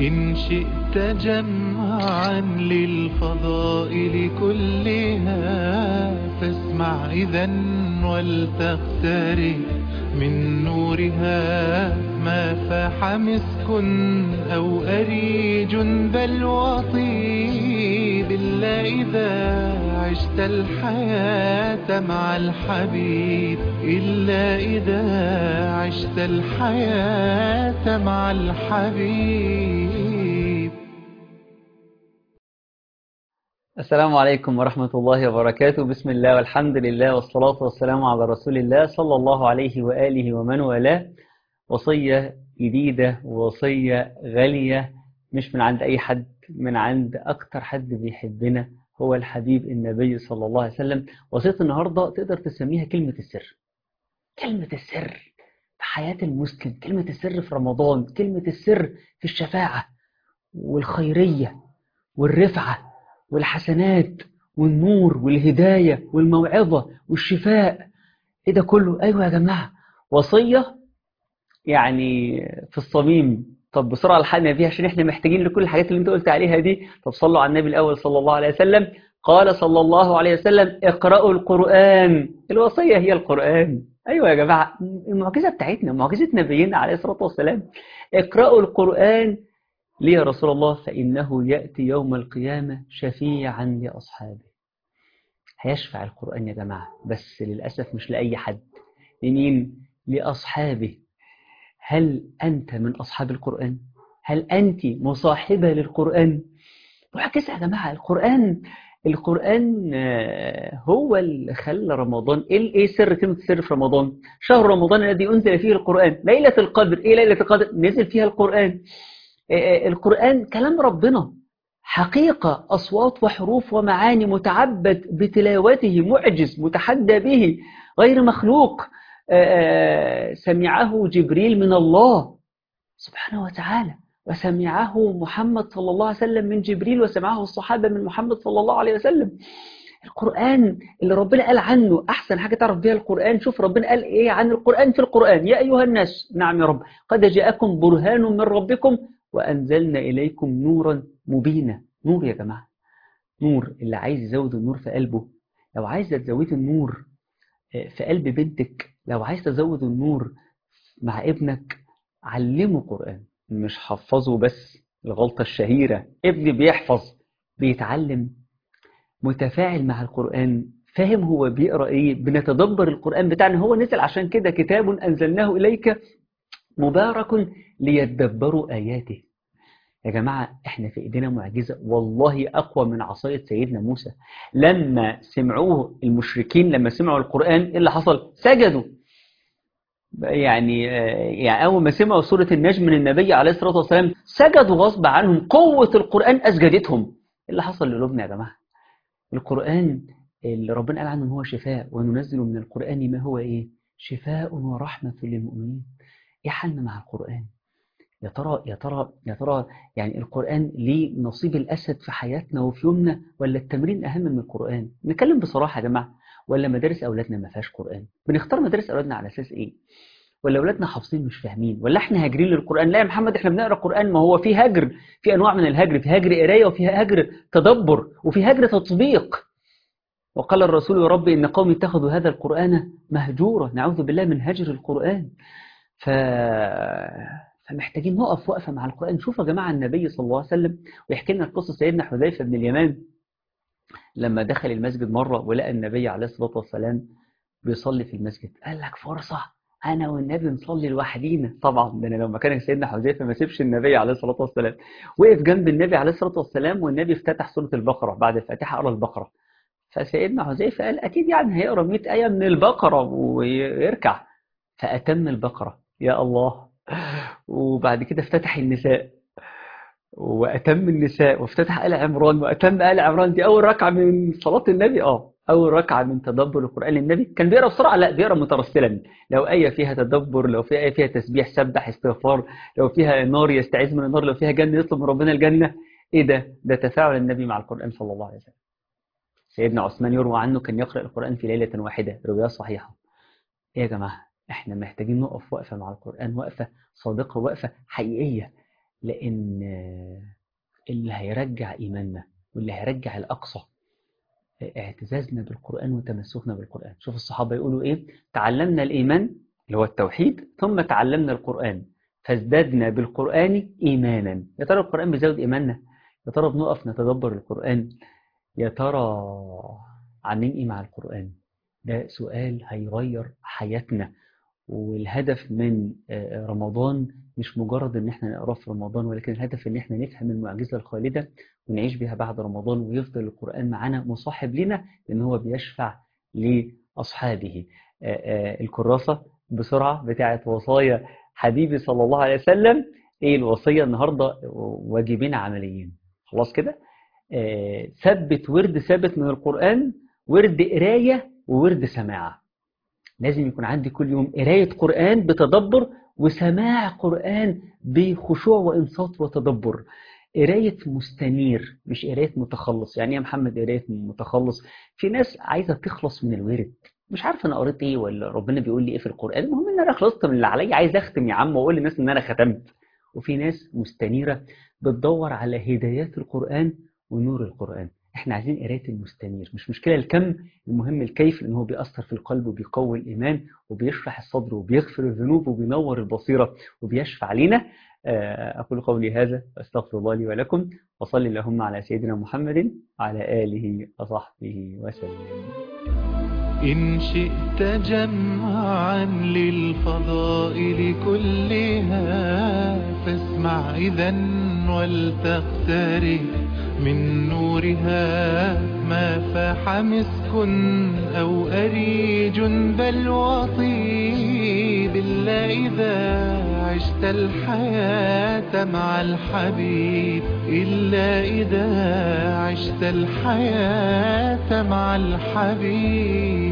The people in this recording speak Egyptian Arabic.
إن شئت جمعا للفضائل كلها فاسمع إذا ولتقترب من نورها ما فاح مسك أو أريج بل وطيب إلا إذا عشت الحياة مع الحبيب إلا إذا عشت الحياة مع الحبيب السلام عليكم ورحمة الله وبركاته بسم الله والحمد لله والصلاة والسلام على رسول الله صلى الله عليه وآله ومن والاه وصية جديدة ووصية غالية مش من عند أي حد من عند أكتر حد بيحبنا هو الحبيب النبي صلى الله عليه وسلم وصية النهاردة تقدر تسميها كلمة السر كلمة السر في حياة المسلم كلمة السر في رمضان كلمة السر في الشفاعة والخيرية والرفعة والحسنات والنور والهداية والموعظة والشفاء ايه ده كله ايوه يا جماعة وصية يعني في الصميم طب بسرعة الحقنا بيها عشان احنا محتاجين لكل الحاجات اللي انت قلت عليها دي طب صلوا على النبي الاول صلى الله عليه وسلم قال صلى الله عليه وسلم اقرأوا القرآن الوصية هي القرآن ايوه يا جماعة المعجزة بتاعتنا معجزة نبينا عليه الصلاة والسلام اقرأوا القرآن ليه يا رسول الله فإنه يأتي يوم القيامة شفيعا لأصحابه هيشفع القرآن يا جماعة بس للأسف مش لأي حد لمين؟ لأصحابه هل أنت من أصحاب القرآن؟ هل أنت مصاحبة للقرآن؟ معجزة يا جماعة القرآن القرآن هو اللي خلى رمضان ايه سر كلمة السر في رمضان شهر رمضان الذي أنزل فيه القرآن ليلة القدر ايه ليلة القدر نزل فيها القرآن القرآن كلام ربنا حقيقة أصوات وحروف ومعاني متعبد بتلاوته معجز متحدى به غير مخلوق سمعه جبريل من الله سبحانه وتعالى وسمعه محمد صلى الله عليه وسلم من جبريل وسمعه الصحابة من محمد صلى الله عليه وسلم القرآن اللي ربنا قال عنه أحسن حاجة تعرف بها القرآن شوف ربنا قال إيه عن القرآن في القرآن يا أيها الناس نعم يا رب قد جاءكم برهان من ربكم وأنزلنا إليكم نورا مبينا نور يا جماعة نور اللي عايز يزود النور في قلبه لو عايز تزودي النور في قلب بنتك لو عايز تزود النور مع ابنك علمه قرآن مش حفظه بس الغلطة الشهيرة ابني بيحفظ بيتعلم متفاعل مع القرآن فاهم هو بيقرأ ايه بنتدبر القرآن بتاعنا هو نزل عشان كده كتاب أنزلناه إليك مبارك ليتدبروا آياته يا جماعة احنا في ايدينا معجزة والله اقوى من عصاية سيدنا موسى لما سمعوه المشركين لما سمعوا القرآن ايه اللي حصل سجدوا يعني يعني اول ما سمعوا سورة النجم من النبي عليه الصلاة والسلام سجدوا غصب عنهم قوة القرآن اسجدتهم ايه اللي حصل لقلوبنا يا جماعة القرآن اللي ربنا قال عنه هو شفاء وننزل من القرآن ما هو ايه شفاء ورحمة للمؤمنين ايه حالنا مع القرآن يا ترى يا ترى يا ترى يعني القرآن ليه نصيب الأسد في حياتنا وفي يومنا ولا التمرين أهم من القرآن نتكلم بصراحة يا جماعة ولا مدارس أولادنا ما فيهاش قرآن بنختار مدارس أولادنا على أساس إيه ولا أولادنا حافظين مش فاهمين ولا إحنا هاجرين للقرآن لا يا محمد إحنا بنقرأ القرآن ما هو في هجر في أنواع من الهجر في هجر قراية وفي هجر تدبر وفي هجر تطبيق وقال الرسول يا رب إن قومي اتخذوا هذا القرآن مهجورا نعوذ بالله من هجر القرآن ف... فمحتاجين نقف وقفة مع القرآن شوفوا يا جماعة النبي صلى الله عليه وسلم ويحكي لنا قصة سيدنا حذيفة بن اليمان لما دخل المسجد مرة ولقى النبي عليه الصلاة والسلام بيصلي في المسجد قال لك فرصة أنا والنبي نصلي لوحدينا طبعا ده أنا لو مكان سيدنا حذيفة ما سيبش النبي عليه الصلاة والسلام وقف جنب النبي عليه الصلاة والسلام والنبي افتتح سورة البقرة بعد الفاتحة قرأ البقرة فسيدنا حذيفة قال أكيد يعني هيقرأ 100 آية من البقرة ويركع فأتم البقرة يا الله وبعد كده افتتح النساء وأتم النساء وافتتح آل عمران وأتم آل عمران دي أول ركعة من صلاة النبي آه أول ركعة من تدبر القرآن للنبي كان بيقرأ بسرعة لا بيقرأ مترسلا لو آية فيها تدبر لو في آية فيها تسبيح سبح استغفار لو فيها نار يستعيذ من النار لو فيها جنة يطلب من ربنا الجنة إيه ده ده تفاعل النبي مع القرآن صلى الله عليه وسلم سيدنا عثمان يروى عنه كان يقرأ القرآن في ليلة واحدة رواية صحيحة إيه يا جماعة احنا محتاجين نقف وقفة مع القرآن وقفة صادقة وقفة حقيقية لأن اللي هيرجع إيماننا واللي هيرجع الأقصى اعتزازنا بالقرآن وتمسكنا بالقرآن شوف الصحابة يقولوا إيه تعلمنا الإيمان اللي هو التوحيد ثم تعلمنا القرآن فازددنا بالقرآن إيمانا يا ترى القرآن بيزود إيماننا يا ترى بنقف نتدبر القرآن يا ترى عاملين إيه مع القرآن ده سؤال هيغير حياتنا والهدف من رمضان مش مجرد ان احنا نقراه في رمضان ولكن الهدف ان احنا نفهم المعجزه الخالده ونعيش بها بعد رمضان ويفضل القران معانا مصاحب لنا لان هو بيشفع لاصحابه الكراسه بسرعه بتاعه وصايا حبيبي صلى الله عليه وسلم ايه الوصيه النهارده واجبين عمليين خلاص كده ثبت ورد ثابت من القران ورد قرايه وورد سماع لازم يكون عندي كل يوم قرايه قران بتدبر وسماع قرآن بخشوع وإنصات وتدبر قراية مستنير مش قراية متخلص يعني يا محمد قراية متخلص في ناس عايزة تخلص من الورد مش عارف انا قريت ايه ولا ربنا بيقول لي ايه في القرآن المهم ان انا خلصت من اللي عليا عايز اختم يا عم واقول للناس ان انا ختمت وفي ناس مستنيرة بتدور على هدايات القرآن ونور القرآن احنا عايزين قرايه المستنير مش مشكله الكم المهم الكيف لان هو بيأثر في القلب وبيقوي الايمان وبيشرح الصدر وبيغفر الذنوب وبينور البصيره وبيشفع لنا اقول قولي هذا استغفر الله لي ولكم وصلي اللهم على سيدنا محمد وعلى اله وصحبه وسلم إن شئت جمعا للفضائل كلها فاسمع إذا ولتقترب من نورها ما فاح مسك أو أريج بل وطيب إلا إذا عشت الحياة مع الحبيب إلا إذا عشت الحياة مع الحبيب